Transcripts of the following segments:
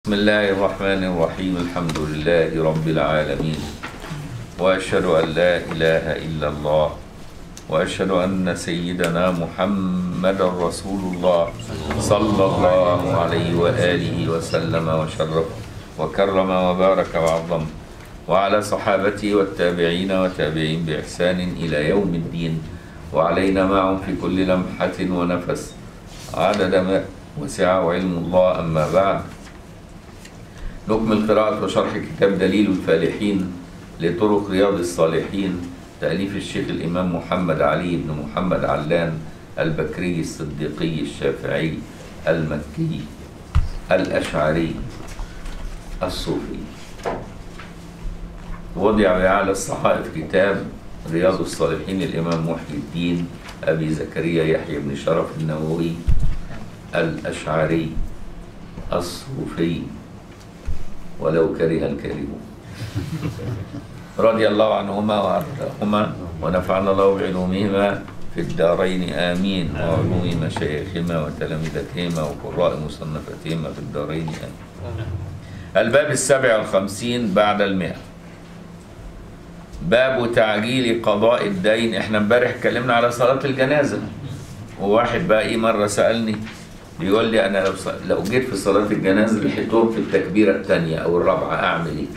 بسم الله الرحمن الرحيم الحمد لله رب العالمين واشهد ان لا اله الا الله واشهد ان سيدنا محمد رسول الله صلى الله عليه واله وسلم وشرف وكرم وبارك وعظم وعلى صحابته والتابعين وتابعين باحسان الى يوم الدين وعلينا معهم في كل لمحه ونفس عدد ما وسع علم الله اما بعد نكمل قراءة وشرح كتاب دليل الفالحين لطرق رياض الصالحين تأليف الشيخ الإمام محمد علي بن محمد علان البكري الصديقي الشافعي المكي الأشعري الصوفي وضع بأعلى الصحائف كتاب رياض الصالحين الإمام محي الدين أبي زكريا يحيى بن شرف النووي الأشعري الصوفي ولو كره الكارهون رضي الله عنهما وارضاهما ونفعنا الله بعلومهما في الدارين امين وعلوم مشايخهما وتلامذتهما وقراء مصنفتهما في الدارين امين الباب السابع والخمسين بعد المئة باب تعجيل قضاء الدين احنا امبارح اتكلمنا على صلاة الجنازة وواحد بقى ايه مرة سألني بيقول لي انا لو لو جيت في صلاه الجنازه لحقتهم في التكبيره الثانيه او الرابعه اعمل ايه؟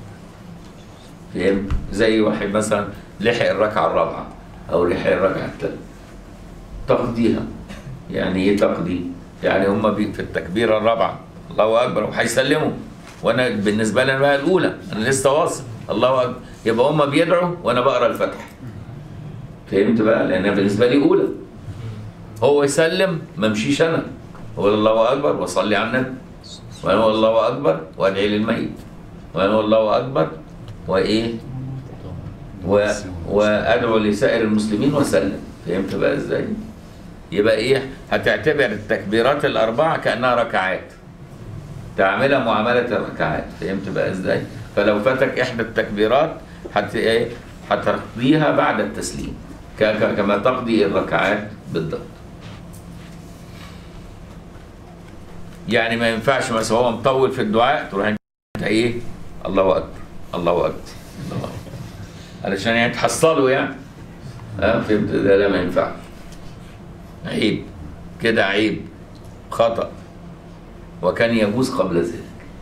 فهمت؟ زي واحد مثلا لحق الركعه الرابعه او لحق الركعه الثالثه تقضيها يعني ايه تقضي؟ يعني هم في التكبيره الرابعه الله اكبر وهيسلموا وانا بالنسبه لي انا بقى الاولى انا لسه واصل الله اكبر يبقى هم بيدعوا وانا بقرا الفاتحه فهمت بقى؟ لان بالنسبه لي اولى هو يسلم ما امشيش انا اقول الله اكبر واصلي على النبي وانا اقول الله اكبر وادعي للميت وانا اقول الله اكبر وايه و... وادعو لسائر المسلمين وسلم فهمت بقى ازاي يبقى ايه هتعتبر التكبيرات الاربعه كانها ركعات تعملها معامله الركعات فهمت بقى ازاي فلو فاتك احدى التكبيرات هت ايه هتقضيها بعد التسليم ك... كما تقضي الركعات بالضبط يعني ما ينفعش مثلا هو مطول في الدعاء تروح انت ايه الله اكبر الله اكبر الله أكبر. علشان يعني تحصله يعني ها فهمت ده لا ما ينفعش عيب كده عيب خطأ وكان يجوز قبل ذلك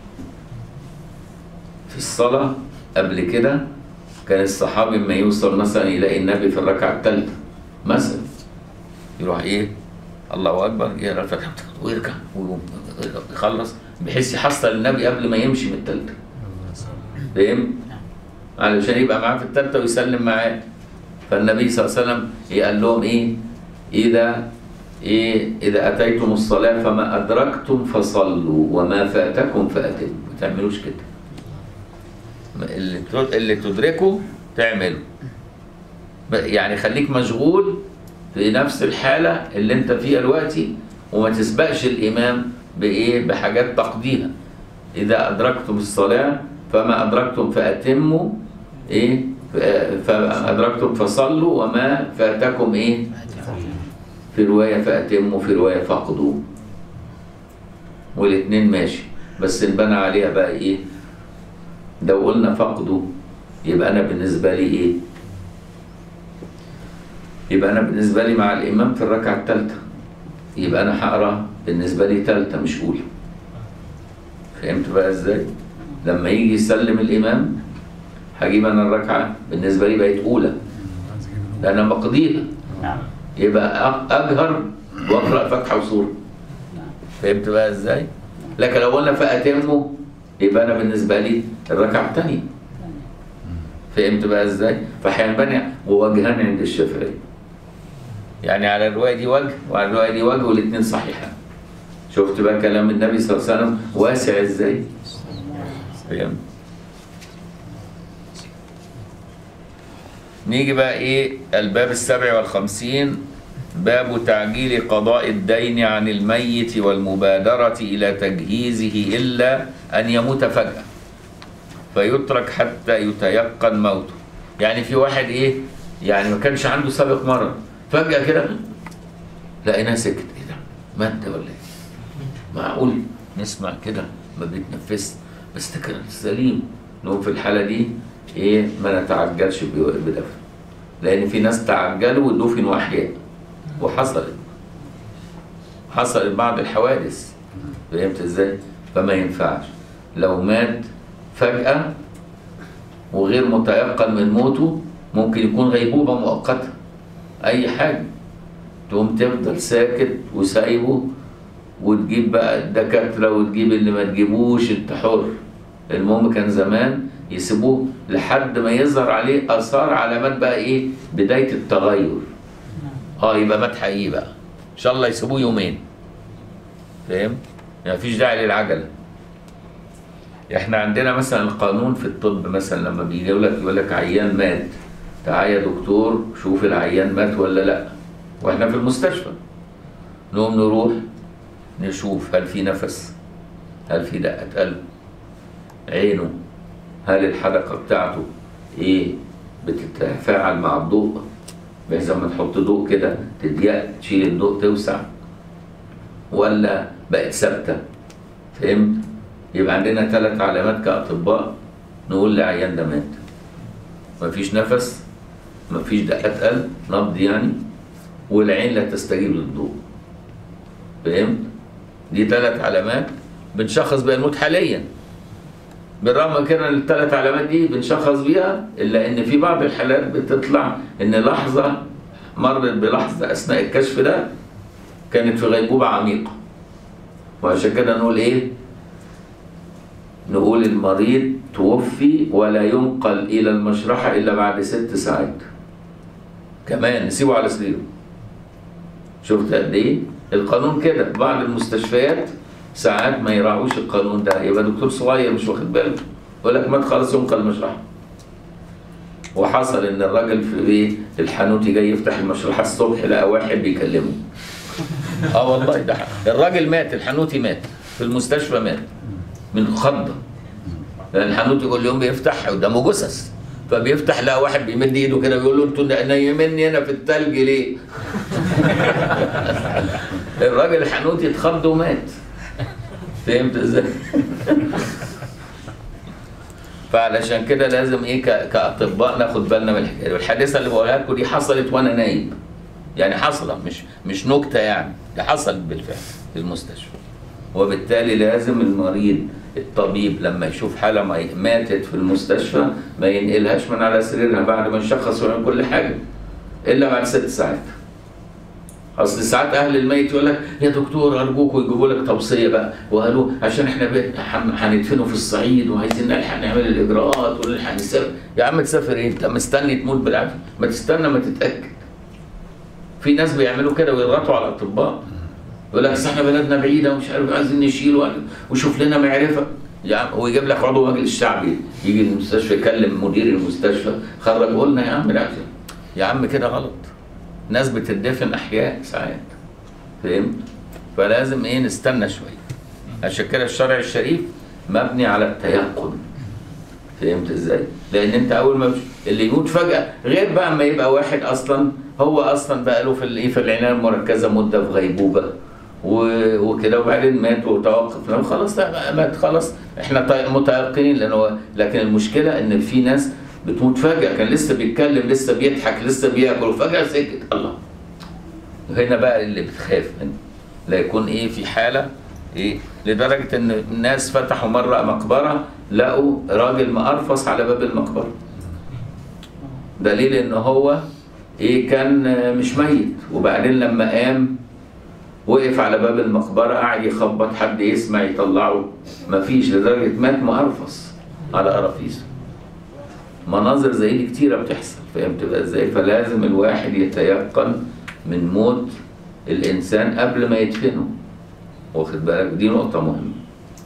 في الصلاة قبل كده كان الصحابي لما يوصل مثلا يلاقي النبي في الركعة الثالثة مثلا يروح ايه الله اكبر يقرا الفاتحه ويركع ويخلص بحيث يحصل النبي قبل ما يمشي من الثالثه فاهم؟ علشان يبقى معاه في الثالثه ويسلم معاه فالنبي صلى الله عليه وسلم قال لهم ايه؟ اذا ايه اذا اتيتم الصلاه فما ادركتم فصلوا وما فاتكم فاتموا ما تعملوش كده اللي اللي تدركه تعمله يعني خليك مشغول في نفس الحالة اللي انت فيها دلوقتي وما تسبقش الإمام بإيه بحاجات تقضيها إذا أدركتم الصلاة فما أدركتم فأتموا إيه فما أدركتم فصلوا وما فاتكم إيه في رواية فأتموا في رواية فقدوا والاتنين ماشي بس نبنى عليها بقى إيه لو قلنا فقدوا يبقى أنا بالنسبة لي إيه يبقى انا بالنسبه لي مع الامام في الركعه الثالثه يبقى انا هقرا بالنسبه لي ثالثه مش اولى فهمت بقى ازاي لما يجي يسلم الامام هجيب انا الركعه بالنسبه لي بقت اولى لان انا بقضيها يبقى اجهر واقرا فاتحه وسوره فهمت بقى ازاي لكن لو قلنا فاتموا يبقى انا بالنسبه لي الركعه الثانيه فهمت بقى ازاي فهينبني ووجهان عند الشافعي يعني على الروايه دي وجه وعلى الروايه دي وجه والاثنين صحيحان شفت بقى كلام النبي صلى الله عليه وسلم واسع ازاي فهمت نيجي بقى ايه الباب السابع والخمسين باب تعجيل قضاء الدين عن الميت والمبادرة إلى تجهيزه إلا أن يموت فجأة فيترك حتى يتيقن موته يعني في واحد ايه يعني ما كانش عنده سابق مرض فجأة كده لقيناه سكت ايه ده مات ده ولا ايه معقول نسمع كده ما بيتنفس بس ده كان سليم نقوم في الحاله دي ايه ما نتعجلش ب- بدفن لان في ناس تعجلوا ودفنوا احياء وحصلت حصلت بعض الحوادث فهمت ازاي فما ينفعش لو مات فجأة وغير متيقن من موته ممكن يكون غيبوبة مؤقتة أي حاجة تقوم تفضل ساكت وسايبه وتجيب بقى الدكاترة وتجيب اللي ما تجيبوش انت حر المهم كان زمان يسيبوه لحد ما يظهر عليه آثار علامات بقى إيه بداية التغير اه يبقى مات حقيقي بقى ان شاء الله يسيبوه يومين فاهم يعني مفيش داعي للعجله احنا عندنا مثلا القانون في الطب مثلا لما بيجي يقول لك يقول لك عيان مات تعال يا دكتور شوف العيان مات ولا لا واحنا في المستشفى نقوم نروح نشوف هل في نفس هل في دقة قلب عينه هل الحلقة بتاعته ايه بتتفاعل مع الضوء بحيث لما تحط ضوء كده تضيق تشيل الضوء توسع ولا بقت ثابته فهمت؟ يبقى عندنا ثلاث علامات كأطباء نقول لعيان ده مات مفيش نفس مفيش دقات قلب نبض يعني والعين لا تستجيب للضوء فهمت؟ دي ثلاث علامات بنشخص بيها الموت حاليا بالرغم من كده الثلاث علامات دي بنشخص بيها الا ان في بعض الحالات بتطلع ان لحظه مرت بلحظه اثناء الكشف ده كانت في غيبوبه عميقه وعشان كده نقول ايه نقول المريض توفي ولا ينقل الى المشرحه الا بعد ست ساعات كمان نسيبه على سريره شفت قد ايه القانون كده بعض المستشفيات ساعات ما يراعوش القانون ده يبقى دكتور صغير مش واخد باله يقول لك مات خلاص ينقل المشرحه وحصل ان الراجل في ايه الحانوتي جاي يفتح المشرحه الصبح لقى واحد بيكلمه اه والله ده حق. الراجل مات الحانوتي مات في المستشفى مات من خضه لان الحانوتي كل يوم بيفتح قدامه جثث فبيفتح لقى واحد بيمد ايده كده بيقول له انتوا نايميني هنا في التلج ليه؟ الراجل الحانوتي اتخض ومات فهمت ازاي؟ فعلشان كده لازم ايه ك- كاطباء ناخد بالنا من الحكايه دي والحادثه اللي بقولها لكم دي حصلت وانا نايم يعني حصلت مش مش نكته يعني دي حصلت بالفعل في المستشفى وبالتالي لازم المريض الطبيب لما يشوف حاله ما- ماتت في المستشفى ما ينقلهاش من على سريرها بعد ما يشخص ويعمل كل حاجه الا بعد ست ساعات اصل ساعات اهل الميت يقول لك يا دكتور ارجوك ويجيبوا لك توصيه بقى وقالوا عشان احنا بقى هن- هندفنه في الصعيد وعايزين نلحق نعمل الاجراءات ونلحق نسافر يا عم تسافر ايه انت مستني تموت بالعافيه ما تستنى ما تتاكد في ناس بيعملوا كده ويضغطوا على الاطباء يقول لك أصل احنا بلدنا بعيده ومش عارف عايزين نشيل وعايز- وشوف لنا معرفه يا عم ويجيب لك عضو مجلس شعبي يجي المستشفى يكلم مدير المستشفى خرج قلنا يا عم العافيه يا عم كده غلط ناس بتدفن احياء ساعات فهمت فلازم ايه نستنى شويه عشان كده الشرع الشريف مبني على التيقن فهمت ازاي لان انت اول ما مش- اللي يموت فجاه غير بقى ما يبقى واحد اصلا هو اصلا بقى له في الايه في العنايه المركزه مده في غيبوبه و- وكده وبعدين مات وتوقف لما خلاص لا بقى مات خلاص احنا طي- متيقنين لان هو لكن المشكله ان في ناس بتموت فجاه كان لسه بيتكلم لسه بيضحك لسه بياكل وفجاه سكت الله هنا بقى اللي بتخاف منه لا يكون ايه في حاله ايه لدرجه ان الناس فتحوا مره مقبره لقوا راجل مقرفص على باب المقبره دليل ان هو ايه كان آه، مش ميت وبعدين لما قام وقف على باب المقبره قعد يخبط حد يسمع يطلعه مفيش لدرجه مات مقرفص على قرافيسه مناظر زي دي كتيره بتحصل فهمت بقى ازاي فلازم الواحد يتيقن من موت الانسان قبل ما يدفنه واخد بالك دي نقطه مهمه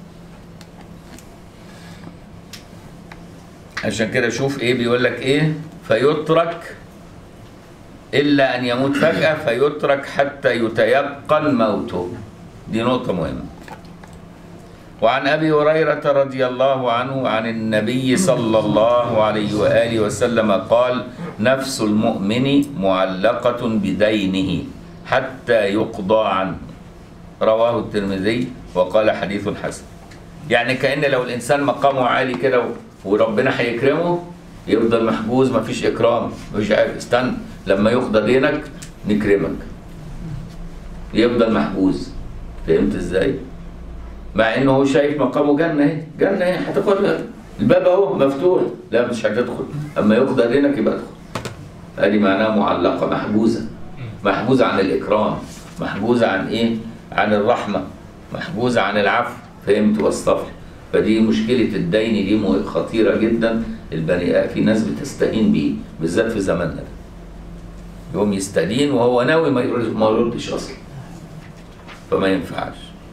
عشان كده شوف ايه بيقول لك ايه فيترك الا ان يموت فجاه فيترك حتى يتيقن موته دي نقطه مهمه وعن ابي هريره رضي الله عنه عن النبي صلى الله عليه واله وسلم قال نفس المؤمن معلقه بدينه حتى يقضى عنه رواه الترمذي وقال حديث حسن يعني كأن لو الإنسان مقامه عالي كده و- وربنا هيكرمه يفضل محجوز مفيش إكرام مش عارف استنى لما يقضى دينك نكرمك يفضل محجوز فهمت ازاي؟ مع انه هو شايف مقامه جنه اهي جنه اهي هتدخل الباب اهو مفتوح لا مش هتدخل اما يقضى دينك يبقى ادخل ادي معناها معلقه محجوزه محجوزه عن الاكرام محجوزه عن ايه؟ عن الرحمه محجوزه عن العفو فهمت والصفح فدي مشكله الدين دي م- خطيره جدا البني في ناس بتستهين بيه بالذات في زماننا ده يقوم يستدين وهو ناوي ما يرد ما يردش اصلا فما ينفعش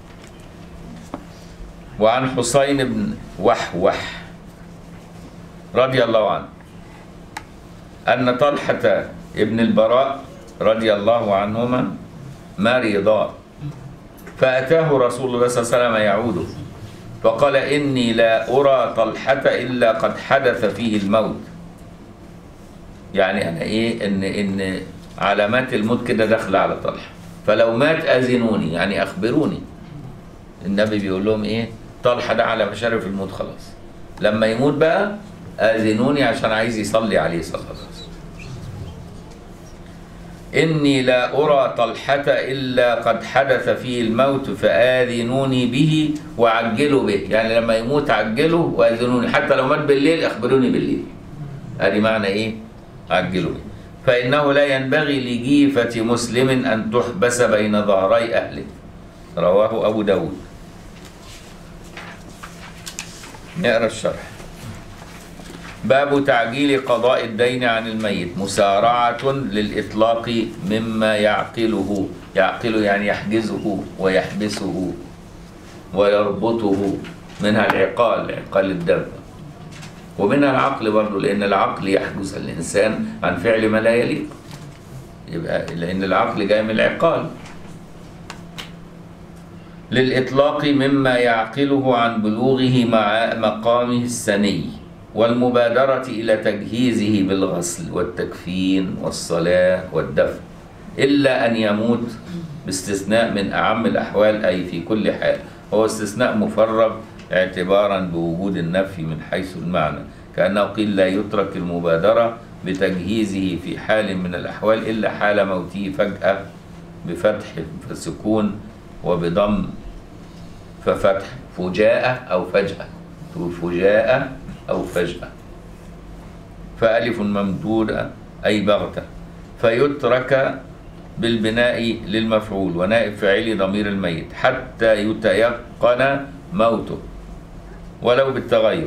وعن حسين بن وحوح رضي الله عنه أن طلحة ابن البراء رضي الله عنهما مريضا فأتاه رسول الله صلى الله عليه وسلم يعوده فقال إني لا أرى طلحة إلا قد حدث فيه الموت يعني أنا إيه إن إن علامات الموت كده داخلة على طلحة فلو مات أذنوني يعني أخبروني النبي بيقول لهم إيه طلحة ده على مشارف الموت خلاص لما يموت بقى آذنوني عشان عايز يصلي عليه صلى الله عليه وسلم إني لا أرى طلحة إلا قد حدث فيه الموت فآذنوني به وعجلوا به يعني لما يموت عجلوا وآذنوني حتى لو مات بالليل أخبروني بالليل هذه معنى إيه عجلوا به فإنه لا ينبغي لجيفة مسلم أن تحبس بين ظهري أهله رواه أبو داود نقرأ الشرح باب تعجيل قضاء الدين عن الميت مسارعة للإطلاق مما يعقله يعقله يعني يحجزه ويحبسه ويربطه منها العقال عقال الدم ومنها العقل برضه لأن العقل يحجز الإنسان عن فعل ما لا يليق يبقى لأن العقل جاي من العقال للإطلاق مما يعقله عن بلوغه مع مقامه السني والمبادرة إلى تجهيزه بالغسل والتكفين والصلاة والدفن إلا أن يموت باستثناء من أعم الأحوال أي في كل حال هو استثناء مفرغ اعتبارا بوجود النفي من حيث المعنى كأنه قيل لا يترك المبادرة بتجهيزه في حال من الأحوال إلا حال موته فجأة بفتح فسكون وبضم ففتح فجاءة أو فجأة تقول فجاءة أو فجأة فألف ممدودة أي بغتة فيترك بالبناء للمفعول ونائب فاعل ضمير الميت حتى يتيقن موته ولو بالتغير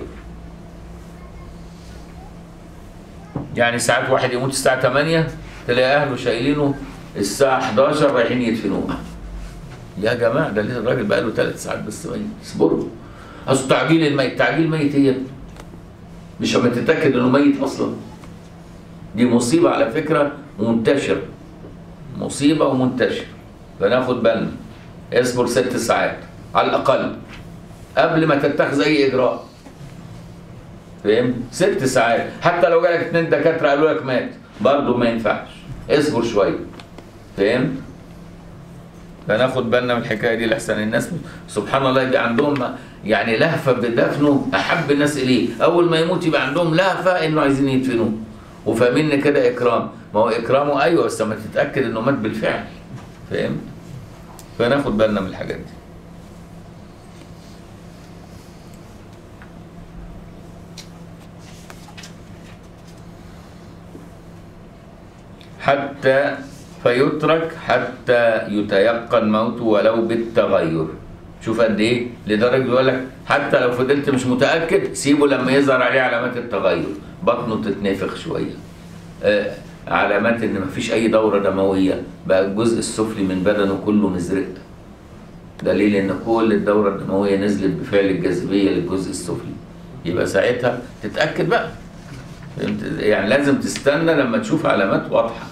يعني ساعات واحد يموت الساعة 8 تلاقي أهله شايلينه الساعة 11 رايحين يدفنوه يا جماعة ده لسه الراجل بقى له ثلاث ساعات بس ميت اصبروا أصل تعجيل الميت تعجيل ميت هي مش لما تتأكد إنه ميت أصلا دي مصيبة على فكرة منتشرة مصيبة ومنتشرة فناخد بالنا اصبر ست ساعات على الأقل قبل ما تتخذ أي إجراء فاهم؟ ست ساعات حتى لو جالك اتنين دكاترة قالوا لك مات برضه ما ينفعش اصبر شوية فهمت؟ فناخد بالنا من الحكايه دي لحسن الناس سبحان الله يبقى عندهم يعني لهفه بدفنه احب الناس اليه اول ما يموت يبقى عندهم لهفه انه عايزين يدفنوه وفاهمين إن كده اكرام ما هو اكرامه ايوه بس لما تتاكد انه مات بالفعل فهمت فناخد بالنا من الحاجات دي حتى فيترك حتى يتيقن موته ولو بالتغير شوف قد ايه لدرجه يقول لك حتى لو فضلت مش متاكد سيبه لما يظهر عليه علامات التغير بطنه تتنفخ شويه آه علامات ان مفيش اي دوره دمويه بقى الجزء السفلي من بدنه كله مزرق دليل ان كل الدوره الدمويه نزلت بفعل الجاذبيه للجزء السفلي يبقى ساعتها تتاكد بقى فهمت؟ يعني لازم تستنى لما تشوف علامات واضحه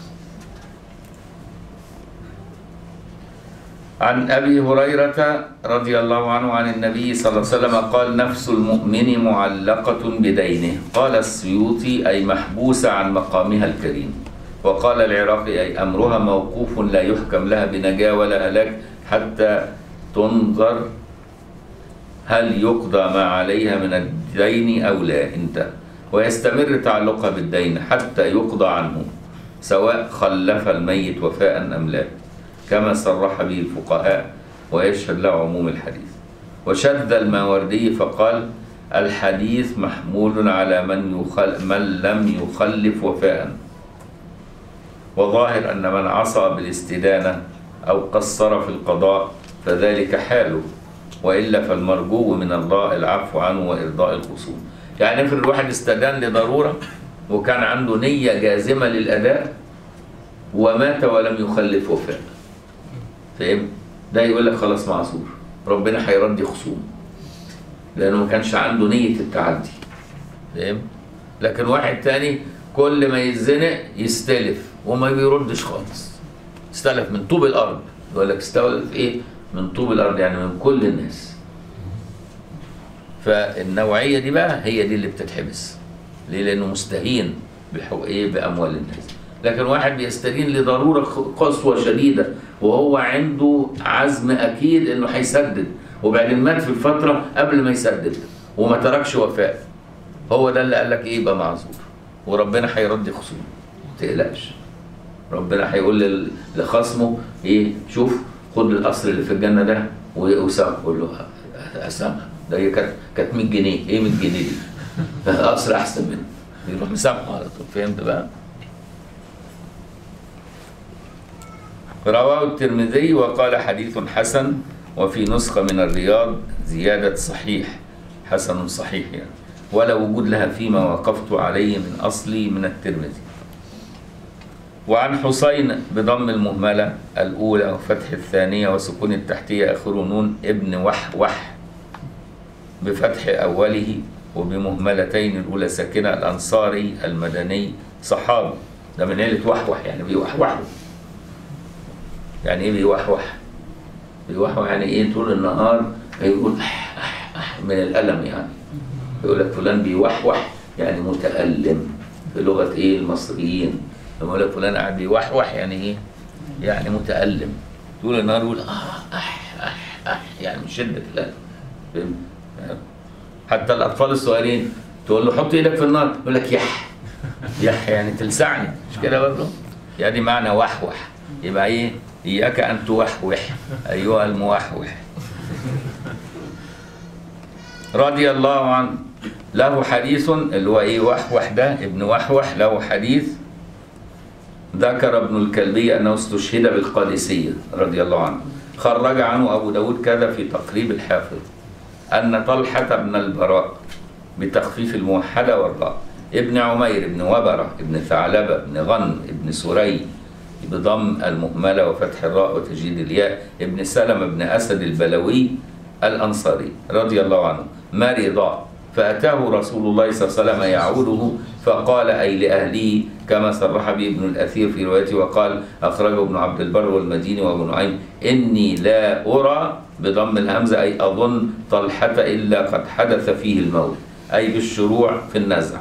عن ابي هريره رضي الله عنه عن النبي صلى الله عليه وسلم قال نفس المؤمن معلقه بدينه قال السيوطي اي محبوسه عن مقامها الكريم وقال العراقي اي امرها موقوف لا يحكم لها بنجاه ولا هلاك حتى تنظر هل يقضى ما عليها من الدين أو لا انتهى ويستمر تعلقها بالدين حتى يقضى عنه سواء خلف الميت وفاء أم لا كما صرح به الفقهاء ويشهد له عموم الحديث وشذ الماوردي فقال الحديث محمول على من, يخل من لم يخلف وفاء وظاهر أن من عصى بالاستدانة أو قصر في القضاء فذلك حاله وإلا فالمرجو من الله العفو عنه وإرضاء الخصوم يعني افرض الواحد استدان لضرورة وكان عنده نية جازمة للأداء ومات ولم يخلف وفاء فاهم؟ ده يقول لك خلاص معذور ربنا هيردي خصوم لأنه ما كانش عنده نية التعدي فاهم؟ لكن واحد تاني كل ما يتزنق يستلف وما بيردش خالص استلف من طوب الأرض يقول لك استلف إيه؟ من طوب الأرض يعني من كل الناس فالنوعية دي بقى هي دي اللي بتتحبس ليه؟ لأنه مستهين بحو... إيه بأموال الناس لكن واحد بيستدين لضرورة قسوة شديدة وهو عنده عزم أكيد إنه هيسدد وبعدين مات في الفترة قبل ما يسدد وما تركش وفاء هو ده اللي قال لك إيه يبقى معذور وربنا هيرد خصومه ما تقلقش ربنا هيقول لل- لخصمه إيه شوف خد القصر اللي في الجنة ده وسامحه قول له أسامحك ده هي كانت كانت 100 جنيه إيه 100 جنيه دي؟ قصر أحسن منه يروح مسامحه على طول فهمت بقى؟ رواه الترمذي وقال حديث حسن وفي نسخة من الرياض زيادة صحيح حسن صحيح يعني ولا وجود لها فيما وقفت عليه من أصلي من الترمذي وعن حسين بضم المهملة الأولى وفتح الثانية وسكون التحتية آخر نون ابن وحوح بفتح أوله وبمهملتين الأولى ساكنة الأنصاري المدني صحابي ده من عيلة وحوح يعني بيوحوحوا يعني ايه بيوحوح بيوحوح يعني ايه طول النهار يقول أح أح أح من الألم يعني يقول لك فلان بيوحوح يعني متألم في لغة ايه المصريين لما يقول لك فلان قاعد بيوحوح يعني ايه يعني متألم طول النهار يقول اه اح اح اح يعني من شدة الألم فهمت؟ حتى الأطفال الصغيرين تقول له حط ايدك في النار يقول لك يح يح يعني تلسعني مش كده برضه؟ يعني معنى وحوح يبقى ايه إياك أن توحوح أيها الموحوح رضي الله عنه له حديث اللي هو إيه وحوح ده ابن وحوح له حديث ذكر ابن الكلبي أنه استشهد بالقادسية رضي الله عنه خرج عنه أبو داود كذا في تقريب الحافظ أن طلحة بن البراء بتخفيف الموحدة والراء ابن عمير ابن وبرة ابن ثعلبة ابن غن ابن سري بضم المهملة وفتح الراء وتجديد الياء ابن سلمة بن أسد البلوي الأنصاري رضي الله عنه مرض فأتاه رسول الله صلى الله عليه وسلم يعوده فقال أي لأهله كما صرح به ابن الأثير في روايته وقال أخرجه ابن عبد البر والمديني وابن نعيم إني لا أرى بضم الهمزة أي أظن طلحة إلا قد حدث فيه الموت أي بالشروع في النزع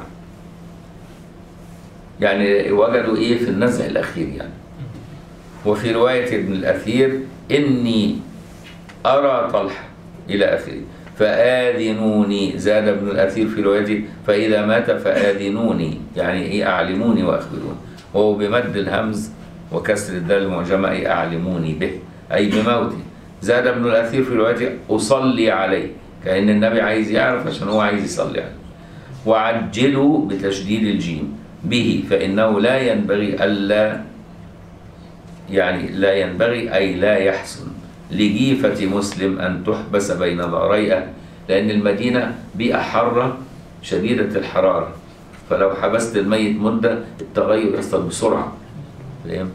يعني وجدوا إيه في النزع الأخير يعني وفي رواية ابن الأثير إني أرى طلحة إلى آخره فآذنوني زاد ابن الأثير في روايته فإذا مات فآذنوني يعني إيه أعلموني وأخبروني وهو بمد الهمز وكسر الدال المعجمة أي أعلموني به أي بموته زاد ابن الأثير في روايته أصلي عليه كأن النبي عايز يعرف عشان هو عايز يصلي عليه وعجلوا بتشديد الجيم به فإنه لا ينبغي ألا يعني لا ينبغي أي لا يحسن لجيفة مسلم أن تحبس بين ظهريها لأن المدينة بيئة حارة شديدة الحرارة فلو حبست الميت مدة التغير يحصل بسرعة فاهم؟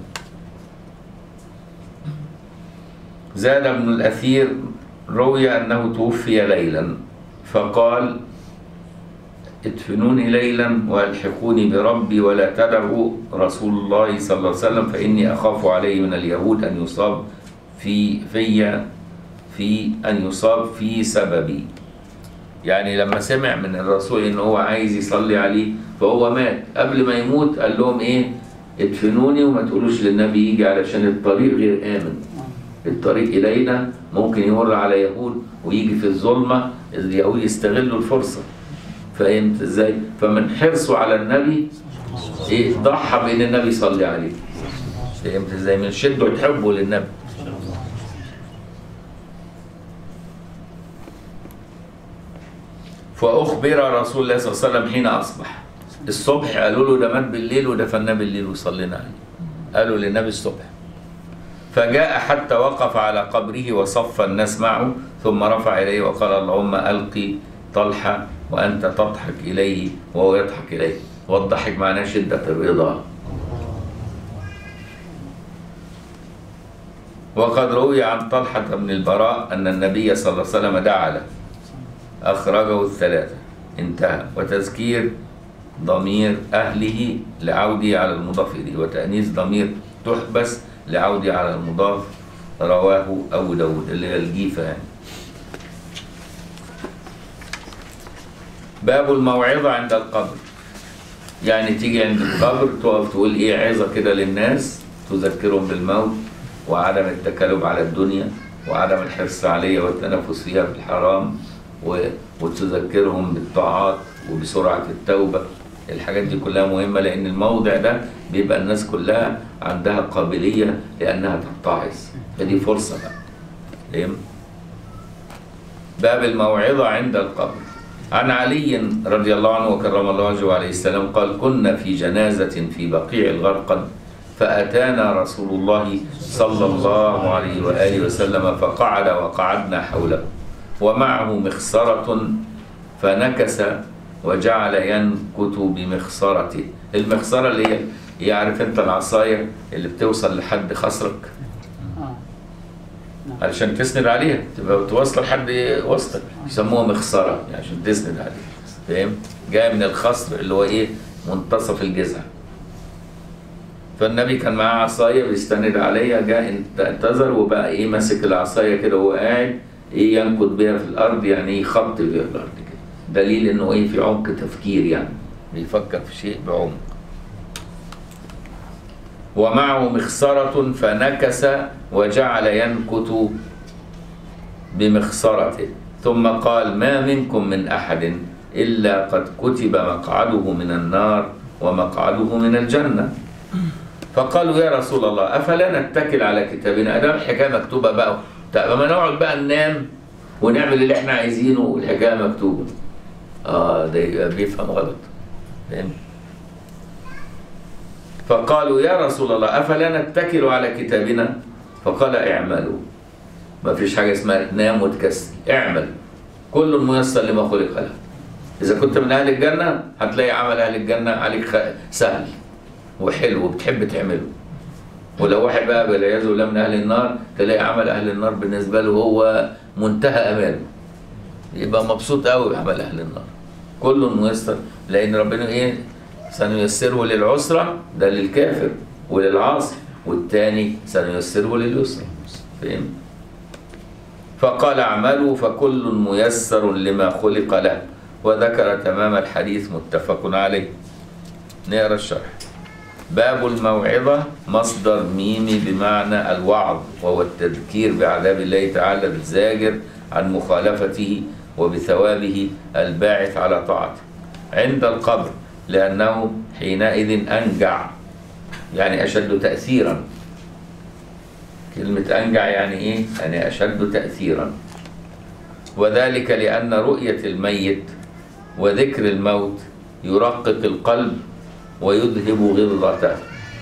زاد ابن الأثير روي أنه توفي ليلا فقال ادفنوني ليلا والحقوني بربي ولا تدعوا رسول الله صلى الله عليه وسلم فاني اخاف عليه من اليهود ان يصاب في في في ان يصاب في سببي يعني لما سمع من الرسول ان هو عايز يصلي عليه فهو مات قبل ما يموت قال لهم ايه ادفنوني وما تقولوش للنبي يجي علشان الطريق غير امن الطريق الينا ممكن يمر على يهود ويجي في الظلمه اليهود يستغلوا الفرصة فهمت ازاي؟ فمن حرصه على النبي ايه ضحى بان النبي يصلي عليه فهمت ازاي؟ من شده حبه للنبي فأخبر رسول الله صلى الله عليه وسلم حين أصبح الصبح قالوا له ده مات بالليل ودفناه بالليل وصلينا عليه قالوا للنبي الصبح فجاء حتى وقف على قبره وصف الناس معه ثم رفع إليه وقال اللهم ألقي طلحة وأنت تضحك إليه وهو يضحك إليه والضحك معناه شدة الرضا وقد روي عن طلحة بن البراء أن النبي صلى الله عليه وسلم دعا له أخرجه الثلاثة انتهى وتذكير ضمير أهله لعوده على المضاف إليه وتأنيث ضمير تحبس لعوده على المضاف رواه أبو داود اللي هي الجيفة يعني باب الموعظة عند القبر يعني تيجي عند القبر تقف تقول ايه عظة كده للناس تذكرهم بالموت وعدم التكالب على الدنيا وعدم الحرص عليها والتنافس فيها في الحرام و- وتذكرهم بالطاعات وبسرعة التوبة الحاجات دي كلها مهمة لأن الموضع ده بيبقى الناس كلها عندها قابلية لأنها تتعظ فدي فرصة بقى فاهم؟ باب الموعظة عند القبر عن علي رضي الله عنه وكرم الله وجهه عليه السلام قال كنا في جنازة في بقيع الغرقد فأتانا رسول الله صلى الله عليه وآله وسلم فقعد وقعدنا حوله ومعه مخصرة فنكس وجعل ينكت بمخصرته المخصرة اللي هي يعرف انت العصاية اللي بتوصل لحد خصرك اه علشان تسند عليها تبقى بتوصل لحد وسطك يسموها مخصرة يعني عشان تسند عليها فاهم جاي من الخصر اللي هو ايه منتصف الجذع فالنبي كان معاه عصاية بيستند عليها جاء انت- اعتذر وبقى ايه ماسك العصاية كده وهو قاعد ايه ينكت بيها في الارض يعني ايه يخط بيها في الارض كده دليل انه ايه في عمق تفكير يعني بيفكر في شيء بعمق ومعه مخصرة فنكس وجعل ينكت بمخصرته ثم قال ما منكم من أحد إلا قد كتب مقعده من النار ومقعده من الجنة فقالوا يا رسول الله أفلا نتكل على كتابنا أدام الحكاية مكتوبة بقى طب ما نقعد بقى ننام ونعمل اللي احنا عايزينه والحكاية مكتوبة اه ده يبقى بيفهم غلط فاهم فقالوا يا رسول الله أفلا نتكل على كتابنا فقال اعملوا ما فيش حاجة اسمها تنام وتكسل اعمل كل ميسر لما خلق له إذا كنت من أهل الجنة هتلاقي عمل أهل الجنة عليك خ- سهل وحلو وبتحب تعمله ولو واحد بقى والعياذ بالله من أهل النار تلاقي عمل أهل النار بالنسبة له هو منتهى أمانه يبقى مبسوط قوي بعمل أهل النار كل ميسر لأن ربنا إيه سنيسره للعسرة ده للكافر وللعاصي والتاني سنيسره لليسر فهمت؟ فقال اعملوا فكل ميسر لما خلق له وذكر تمام الحديث متفق عليه نقرا الشرح باب الموعظة مصدر ميمي بمعنى الوعظ وهو التذكير بعذاب الله تعالى الزاجر عن مخالفته وبثوابه الباعث على طاعته عند القبر لأنه حينئذ أنجع يعني أشد تأثيرا كلمة أنجع يعني إيه؟ يعني أشد تأثيرا وذلك لأن رؤية الميت وذكر الموت يرقق القلب ويذهب غلظته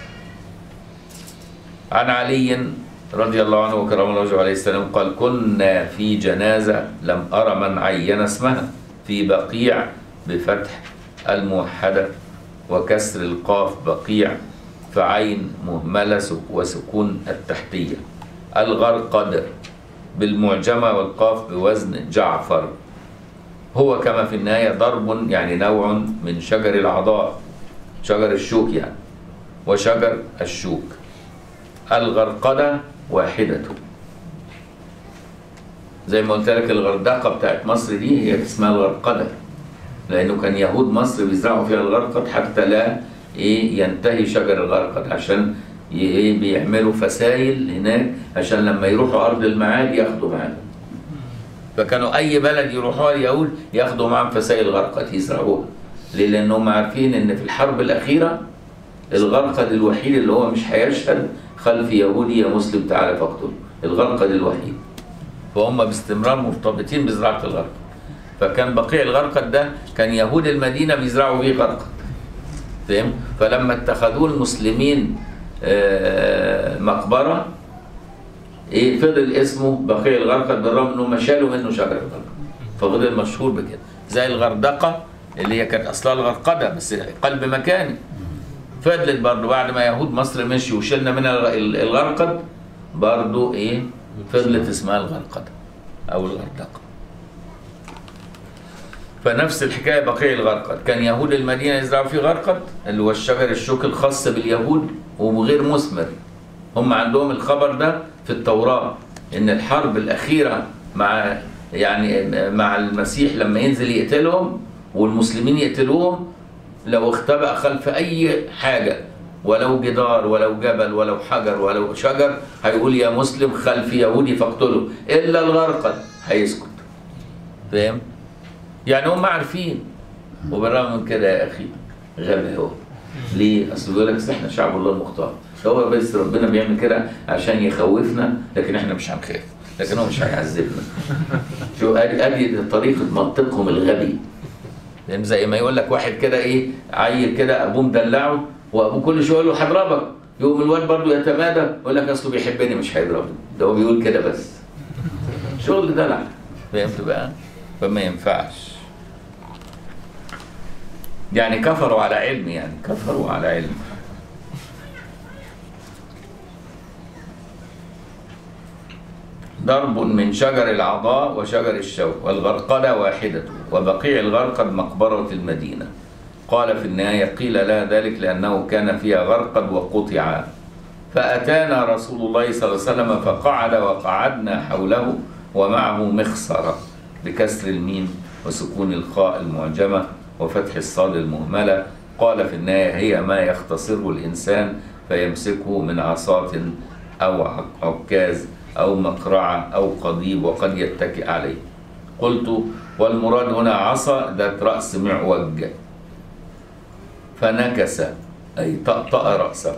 عن علي رضي الله عنه وكرم الله وجهه عليه السلام قال كنا في جنازة لم أرى من عين اسمها في بقيع بفتح الموحدة وكسر القاف بقيع فعين مهملة سك- وسكون التحتية الغرقد بالمعجمة والقاف بوزن جعفر هو كما في النهاية ضرب يعني نوع من شجر العضاء شجر الشوك يعني وشجر الشوك الغرقدة واحدة زي ما قلت لك الغردقة بتاعت مصر دي هي اسمها الغرقدة لأنه كان يهود مصر بيزرعوا فيها الغرقد حتى لا إيه ينتهي شجر الغرقد عشان ي- إيه بيعملوا فسايل هناك عشان لما يروحوا أرض المعاد ياخدوا معاهم فكانوا اي بلد يروحوها اليهود ياخدوا معاهم فسائل غرقد يزرعوها ليه؟ لانهم عارفين ان في الحرب الاخيره الغرقد الوحيد اللي هو مش هيشهد خلف يهودي يا مسلم تعالى فاقتله الغرقد الوحيد فهم باستمرار مرتبطين بزراعه الغرقد فكان بقيع الغرقد ده كان يهود المدينه بيزرعوا فيه غرقد فاهم فلما اتخذوه المسلمين آه، مقبره ايه فضل اسمه بقيع الغرقد بالرغم انه ما شالوا منه شجر الغرقد ففضل مشهور بكده زي الغردقه اللي هي كانت اصلها الغرقده بس قلب مكاني فضلت برضه بعد ما يهود مصر مشي وشلنا منها الغ- ال- الغرقد برضه ايه فضلت اسمها الغرقده او الغردقه فنفس الحكايه بقيع الغرقد كان يهود المدينه يزرعوا فيه غرقد اللي هو الشجر الشوك الخاص باليهود وغير مثمر هم عندهم الخبر ده في التوراه ان الحرب الاخيره مع يعني مع المسيح لما ينزل يقتلهم والمسلمين يقتلوهم لو اختبأ خلف اي حاجه ولو جدار ولو جبل ولو حجر ولو شجر هيقول يا مسلم خلف يهودي فاقتله الا الغرقد هيسكت فاهم يعني هم عارفين وبالرغم من كده يا اخي غبي هو ليه؟ اصل بيقول لك أصل احنا شعب الله المختار هو بس ربنا بيعمل كده عشان يخوفنا لكن احنا مش هنخاف لكن هو مش هيعذبنا شو ادي ادي طريقه منطقهم الغبي فاهم زي ما يقول لك واحد كده ايه عيل كده ابوه مدلعه وابوه كل شويه يقول له هضربك يقوم الواد برضه يتمادى يقول لك اصله بيحبني مش هيضربني ده هو بيقول كده بس شغل دلع فهمت بقى فما ينفعش يعني كفروا على علم يعني كفروا على علم ضرب من شجر العضاء وشجر الشوك والغرقدة واحدة وبقيع الغرقد مقبرة المدينة قال في النهاية قيل لا ذلك لأنه كان فيها غرقد وقطع فأتانا رسول الله صلى الله عليه وسلم فقعد وقعدنا حوله ومعه مخصرة بكسر الميم وسكون الخاء المعجمة وفتح الصاد المهملة قال في النهاية هي ما يختصره الإنسان فيمسكه من عصاة أو عك- عكاز أو مقرعة أو قضيب وقد يتكئ عليه قلت والمراد هنا عصا ذات رأس معوج فنكس أي طأطأ رأسه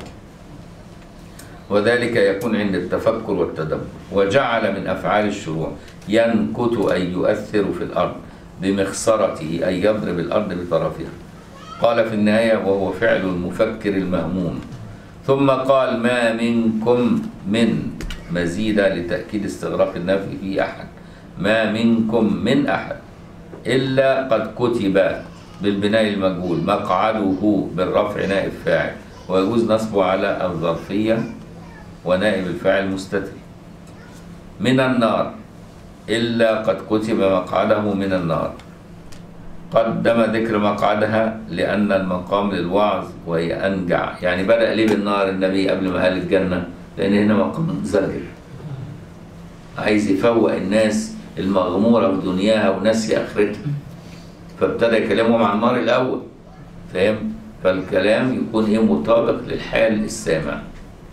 وذلك يكون عند التفكر والتدبر وجعل من أفعال الشروع ينكت أي يؤثر في الأرض بمخصرته أي يضرب الأرض بطرفها قال في النهاية وهو فعل المفكر المهموم ثم قال ما منكم من مزيدا لتأكيد استغراق النفي في أحد ما منكم من أحد إلا قد كتب بالبناء المجهول مقعده بالرفع نائب فاعل ويجوز نصبه على الظرفية ونائب الفاعل مستتر من النار إلا قد كتب مقعده من النار قدم ذكر مقعدها لأن المقام للوعظ وهي أنجع يعني بدأ ليه بالنار النبي قبل ما قال الجنة لأن هنا مقام زجر عايز يفوق الناس المغمورة في دنياها وناسي آخرتها فابتدى يكلمهم عن النار الأول فاهم فالكلام يكون إيه مطابق للحال السامع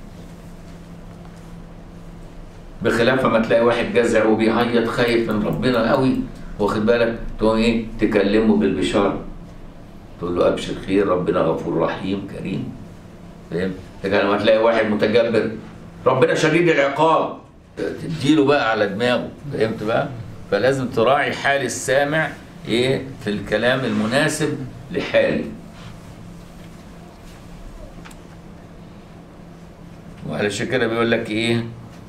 بخلاف ما تلاقي واحد جزع وبيعيط خايف من ربنا قوي واخد بالك تقوم ايه تكلمه بالبشاره تقول له ابشر خير ربنا غفور رحيم كريم فاهم لكن لما تلاقي واحد متجبر ربنا شديد العقاب تديله بقى على دماغه فهمت بقى فلازم تراعي حال السامع ايه في الكلام المناسب لحاله وعلشان كده بيقول لك ايه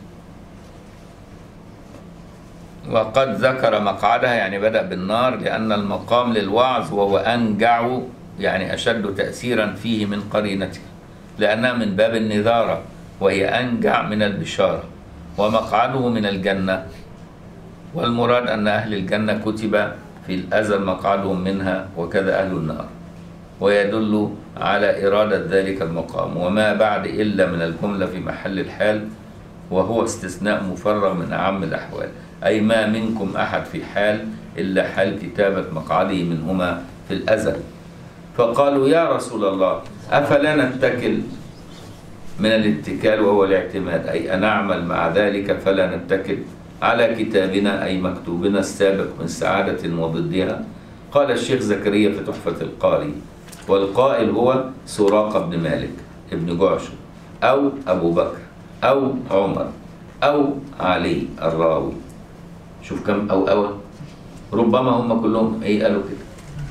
وقد ذكر مقعدها يعني بدأ بالنار لأن المقام للوعظ وهو أنجع يعني أشد تأثيرا فيه من قرينته لأنها من باب النذارة وهي أنجع من البشارة ومقعده من الجنة والمراد أن أهل الجنة كتب في الأزل مقعدهم منها وكذا أهل النار ويدل على إرادة ذلك المقام وما بعد إلا من الجملة في محل الحال وهو استثناء مفرغ من أعم الأحوال أي ما منكم أحد في حال إلا حال كتابة مقعده منهما في الأزل فقالوا يا رسول الله أفلا نتكل من الاتكال وهو الاعتماد أي أنعمل مع ذلك فلا نتكل على كتابنا أي مكتوبنا السابق من سعادة وضدها قال الشيخ زكريا في تحفة القاري والقائل هو سراقة بن مالك ابن جعشم أو أبو بكر أو عمر أو علي الراوي شوف كم أو أو ربما هم كلهم أي قالوا كده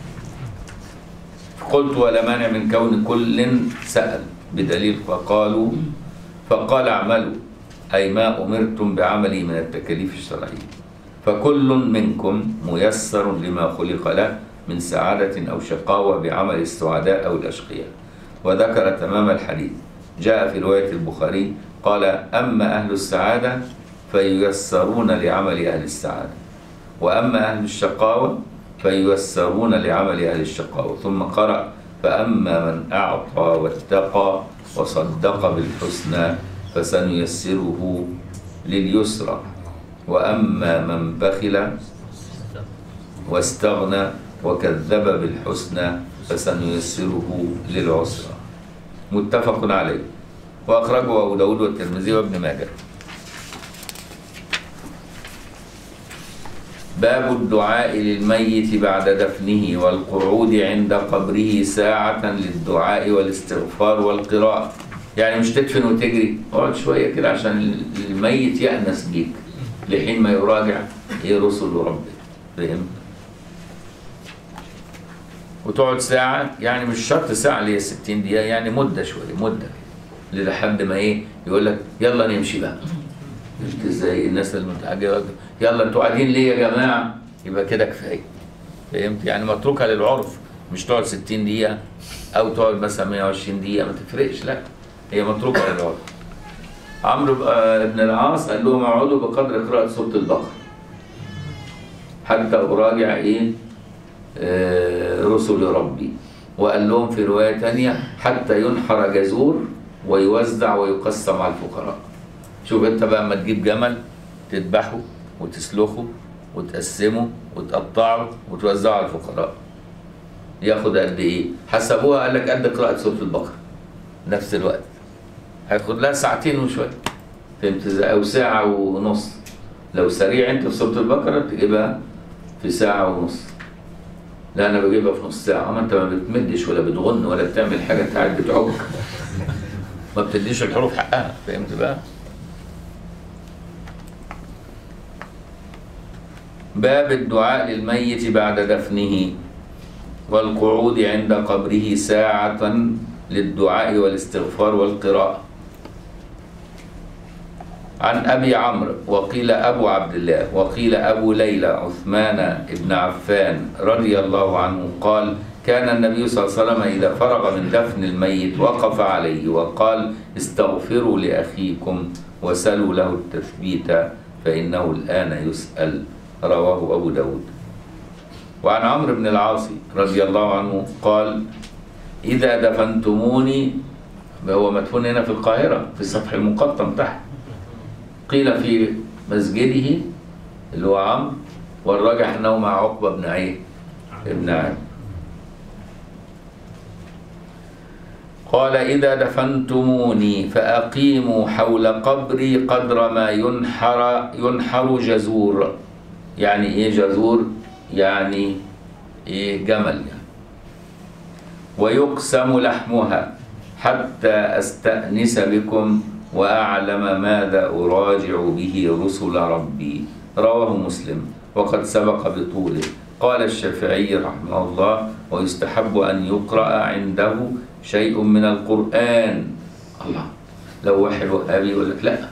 قلت ولا مانع من كون كل سأل بدليل فقالوا فقال اعملوا أي ما أمرتم بعمله من التكاليف الشرعية فكل منكم ميسر لما خلق له من سعادة أو شقاوة بعمل السعداء أو الأشقياء وذكر تمام الحديث جاء في رواية البخاري قال أما أهل السعادة فييسرون لعمل أهل السعادة وأما أهل الشقاوة فييسرون لعمل أهل الشقاوة ثم قرأ فأما من أعطى واتقى وصدق بالحسنى فسنيسره لليسرى وأما من بخل واستغنى وكذب بالحسنى فسنيسره للعسرى متفق عليه وأخرجه أبو داود والترمذي وابن ماجه باب الدعاء للميت بعد دفنه والقعود عند قبره ساعة للدعاء والاستغفار والقراءة يعني مش تدفن وتجري اقعد شوية كده عشان الميت يأنس بيك لحين ما يراجع ايه رسل ربك فهمت وتقعد ساعة يعني مش شرط ساعة اللي هي 60 دقيقة يعني مدة شوية مدة كده لحد ما ايه يقول لك يلا نمشي بقى انت ازاي الناس المتعجبة يلا انتوا قاعدين ليه يا جماعة يبقى كده كفاية فهمت يعني متروكة للعرف مش تقعد 60 دقيقة أو تقعد مثلا 120 دقيقة ما تفرقش لا هي متروكة للعرف عمرو بن العاص قال لهم اقعدوا بقدر قراءة سورة البقرة حتى أراجع إيه آه رسل ربي وقال لهم في رواية تانية حتى ينحر جزور ويوزع ويقسم على الفقراء شوف انت بقى اما تجيب جمل تذبحه وتسلخه وتقسمه وتقطعه وتوزعه على الفقراء ياخد قد ايه حسبوها قال لك قد قراءة سورة البقرة نفس الوقت هياخد لها ساعتين وشوية فهمت ازاي او ساعة ونص لو سريع انت في سورة البقرة تجيبها في ساعة ونص لا انا بجيبها في نص ساعة ما انت ما بتمدش ولا بتغن ولا بتعمل حاجة انت قاعد بتعك ما بتديش الحروف حقها فهمت بقى باب الدعاء للميت بعد دفنه والقعود عند قبره ساعة للدعاء والاستغفار والقراءة عن أبي عمرو وقيل أبو عبد الله وقيل أبو ليلى عثمان بن عفان رضي الله عنه قال كان النبي صلى الله عليه وسلم إذا فرغ من دفن الميت وقف عليه وقال استغفروا لأخيكم وسلوا له التثبيت فإنه الآن يسأل رواه أبو داود وعن عمرو بن العاص رضي الله عنه قال إذا دفنتموني هو مدفون هنا في القاهرة في السطح المقطم تحت قيل في مسجده اللي هو عمرو والراجح أنه مع عقبة بن عيه ابن عامر قال إذا دفنتموني فأقيموا حول قبري قدر ما ينحر ينحر جزور يعني إيه جزور يعني إيه جمل يعني ويقسم لحمها حتى أستأنس بكم وأعلم ماذا أراجع به رسل ربي رواه مسلم وقد سبق بطوله قال الشافعي رحمه الله ويستحب أن يقرأ عنده شيء من القرآن الله لو واحد وهابي يقول لك لا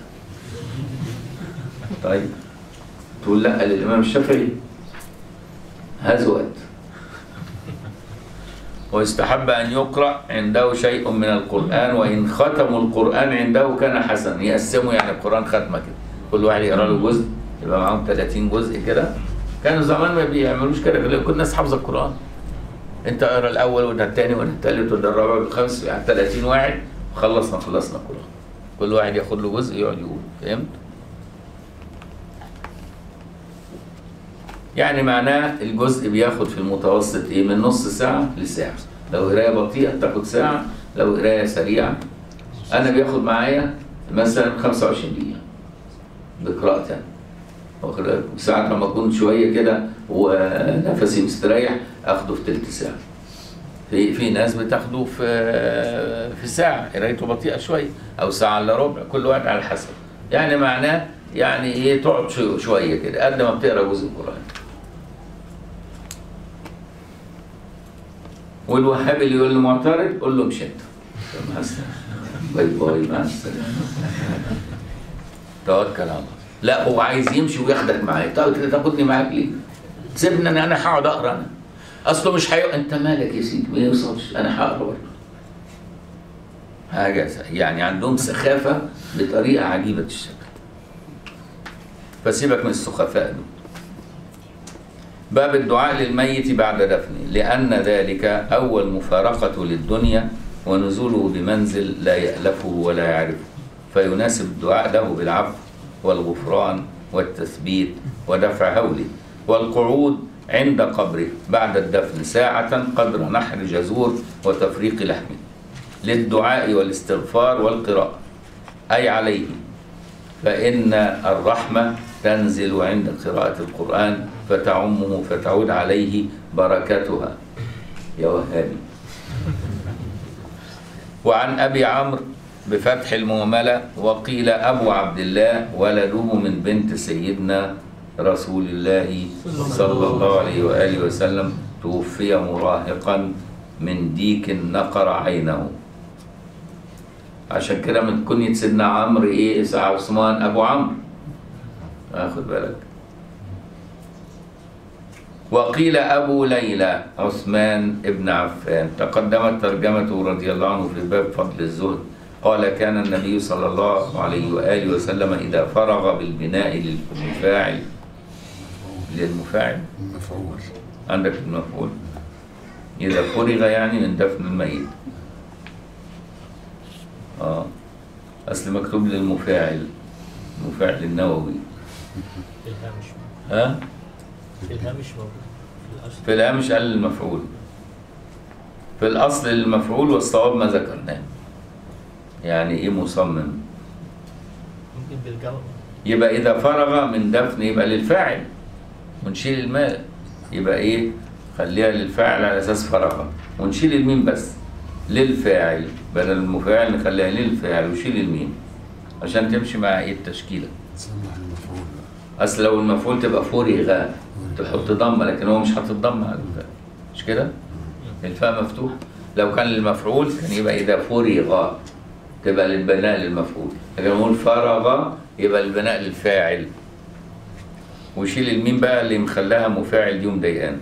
طيب تقول لا للإمام الشافعي هزوت ويستحب أن يقرأ عنده شيء من القرآن وإن ختموا القرآن عنده كان حسنا يقسموا يعني القرآن ختمة كده كل واحد يقرأ له جزء يبقى معاهم 30 جزء كده كانوا زمان ما بيعملوش كده كل الناس حافظة القرآن انت اقرا الاول وده الثاني وده الثالث وده الرابع والخامس يعني 30 واحد خلصنا خلصنا القرآن كل واحد ياخد له جزء يقعد يقول فهمت؟ يعني معناه الجزء بياخد في المتوسط ايه من نص ساعة لساعة لو قراية بطيئة تاخد ساعة لو قراية سريعة أنا بياخد معايا مثلا 25 دقيقة بقراءة واخد بالك؟ ساعات لما اكون شويه كده ونفسي مستريح اخده في تلت ساعه في في ناس بتاخده في في ساعه قرايته بطيئه شويه او ساعه الا ربع كل واحد على حسب يعني معناه يعني ايه تقعد شو- شويه كده قد ما بتقرا جزء القران والوهابي اللي يقول للمعترض قول له مش انت مع السلامه باي باي مع السلامه توكل على الله لا هو عايز يمشي وياخدك معاه طيب تاخدني معاك ليه؟ سيبني انا انا هقعد اقرا انا اصله مش حي... انت مالك يا سيدي ما يوصلش انا هقرا برضه حاجه س- يعني عندهم سخافه بطريقه عجيبه الشكل فسيبك من السخفاء دول باب الدعاء للميت بعد دفنه لأن ذلك أول مفارقة للدنيا ونزوله بمنزل لا يألفه ولا يعرفه فيناسب الدعاء له بالعفو والغفران والتثبيت ودفع هوله والقعود عند قبره بعد الدفن ساعة قدر نحر جزور وتفريق لحمه للدعاء والاستغفار والقراءة أي عليه فإن الرحمة تنزل عند قراءة القرآن فتعمه فتعود عليه بركتها يا وهابي وعن أبي عمرو بفتح المهملة وقيل أبو عبد الله ولده من بنت سيدنا رسول الله صلى الله عليه وآله وسلم توفي مراهقا من ديك نقر عينه عشان كده من كنية سيدنا عمرو ايه اسمه عثمان ابو عمرو اخد بالك وقيل ابو ليلى عثمان ابن عفان تقدمت ترجمته رضي الله عنه في باب فضل الزهد قال كان النبي صلى الله عليه واله وسلم اذا فرغ بالبناء للمفاعل للمفاعل مفعول عندك المفعول إذا فرغ يعني من دفن الميت اه أصل مكتوب للمفاعل المفاعل النووي في الهامش ها في الهامش موجود في الأصل في الهامش قال المفعول في الأصل المفعول والصواب ما ذكرناه يعني إيه مصمم ممكن بالجو يبقى إذا فرغ من دفن يبقى للفاعل ونشيل المال يبقى إيه خليها للفاعل على أساس فرغ ونشيل الميم بس للفاعل بدل المفاعل نخليها للفاعل وشيل الميم عشان تمشي مع إيه التشكيلة تسمح المفعول بقى. أصل لو المفعول تبقى فرغ تحط ضمة لكن هو مش حاطط ضمة على الفاء مش كده؟ الفاء مفتوح لو كان المفعول كان يبقى إذا فرغ تبقى للبناء للمفعول لكن نقول فرغ يبقى البناء للفاعل ويشيل الميم بقى اللي مخلاها مفاعل دي مضايقانا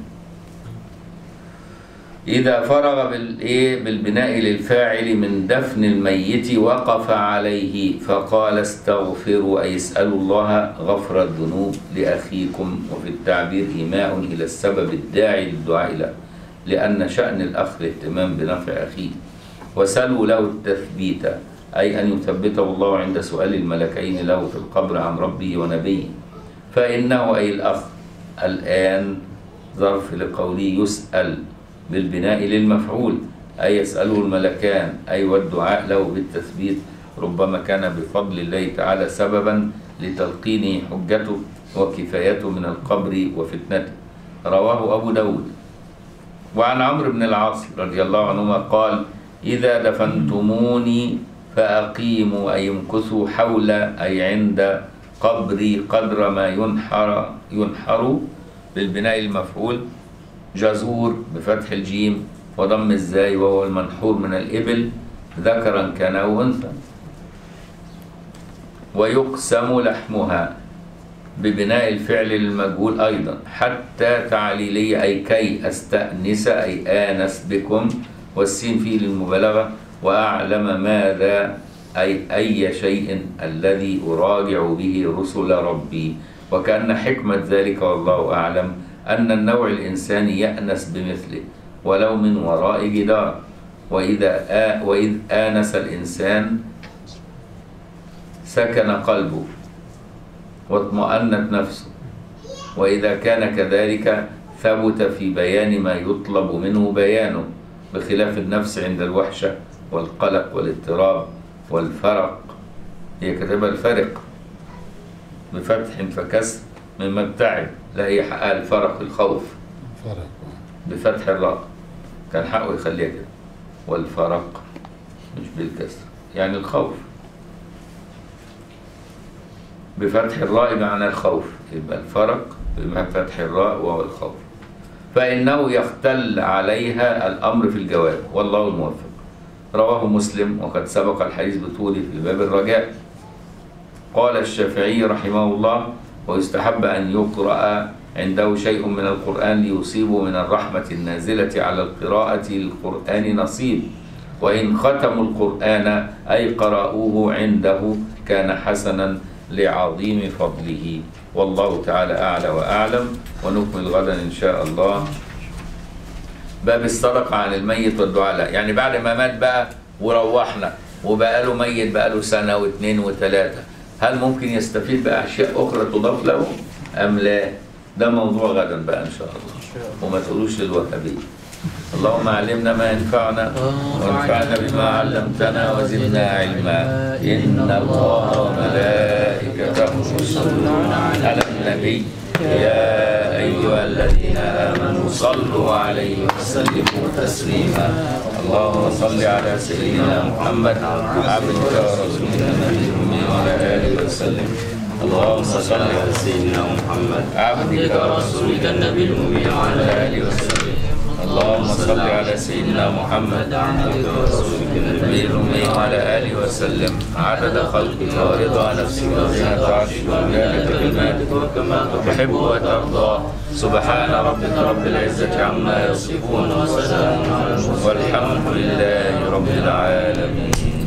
إذا فرغ بالإيه بالبناء للفاعل من دفن الميت وقف عليه فقال استغفروا أي اسألوا الله غفر الذنوب لأخيكم وفي التعبير إيماء إلى السبب الداعي للدعاء له لأن شأن الأخ الاهتمام بنفع أخيه وسلوا له التثبيت أي أن يثبته الله عند سؤال الملكين له في القبر عن ربه ونبيه فإنه أي الأخ الآن ظرف لقوله يسأل بالبناء للمفعول أي يسأله الملكان أي والدعاء له بالتثبيت ربما كان بفضل الله تعالى سببا لتلقينه حجته وكفايته من القبر وفتنته رواه أبو داود وعن عمرو بن العاص رضي الله عنهما قال إذا دفنتموني فأقيموا أي امكثوا حول أي عند قبري قدر ما ينحر ينحر بالبناء المفعول جزور بفتح الجيم وضم الزاي وهو المنحور من الإبل ذكرا كان أو أنثى ويقسم لحمها ببناء الفعل للمجهول أيضا حتى تعليلية أي كي أستأنس أي آنس بكم والسين فيه للمبالغة وأعلم ماذا أي أي شيء الذي أراجع به رسل ربي وكأن حكمة ذلك والله أعلم أن النوع الإنساني يأنس بمثله ولو من وراء جدار وإذا آ وإذ آنس الإنسان سكن قلبه واطمأنت نفسه وإذا كان كذلك ثبت في بيان ما يطلب منه بيانه بخلاف النفس عند الوحشة والقلق والاضطراب والفرق هي كتبها الفرق بفتح فكسر من مبتعد لا هي حقها الفرق الخوف فرق بفتح الراء كان حقه يخليها كده والفرق مش بالكسر يعني الخوف بفتح الراء معنى الخوف يبقى الفرق بفتح الراء وهو الخوف فإنه يختل عليها الأمر في الجواب والله الموفق رواه مسلم وقد سبق الحديث بطوله في باب الرجاء قال الشافعي رحمه الله ويستحب أن يقرأ عنده شيء من القرآن ليصيب من الرحمة النازلة على القراءة القرآن نصيب وإن ختموا القرآن أي قرأوه عنده كان حسنا لعظيم فضله والله تعالى أعلى وأعلم ونكمل غدا إن شاء الله باب الصدقة عن الميت والدعاء له يعني بعد ما مات بقى وروحنا وبقى له ميت بقى له سنة واثنين وثلاثة هل ممكن يستفيد بقى أشياء أخرى تضاف له أم لا ده موضوع غدا بقى إن شاء الله وما تقولوش للوهابية اللهم علمنا ما ينفعنا وانفعنا بما علمتنا وزدنا علما إن الله وملائكته يصلون على النبي يا أيها الذين آمنوا صلوا عليه وسلموا تسليما اللهم صل على سيدنا محمد عبدك ورسولك النبي الأمي وعلى آله وسلم اللهم صل على سيدنا محمد عبدك ورسولك النبي الأمي وعلى آله وسلم اللهم صل على سيدنا محمد عبدك ورسولك النبي الأمي وعلى آله وسلم عدد خلقك ورضا نفسك وزنة عرشك ومداد كلماتك وكما تحب وترضى سبحان ربك رب العزة عما يصفون وسلام على المرسلين والحمد لله رب العالمين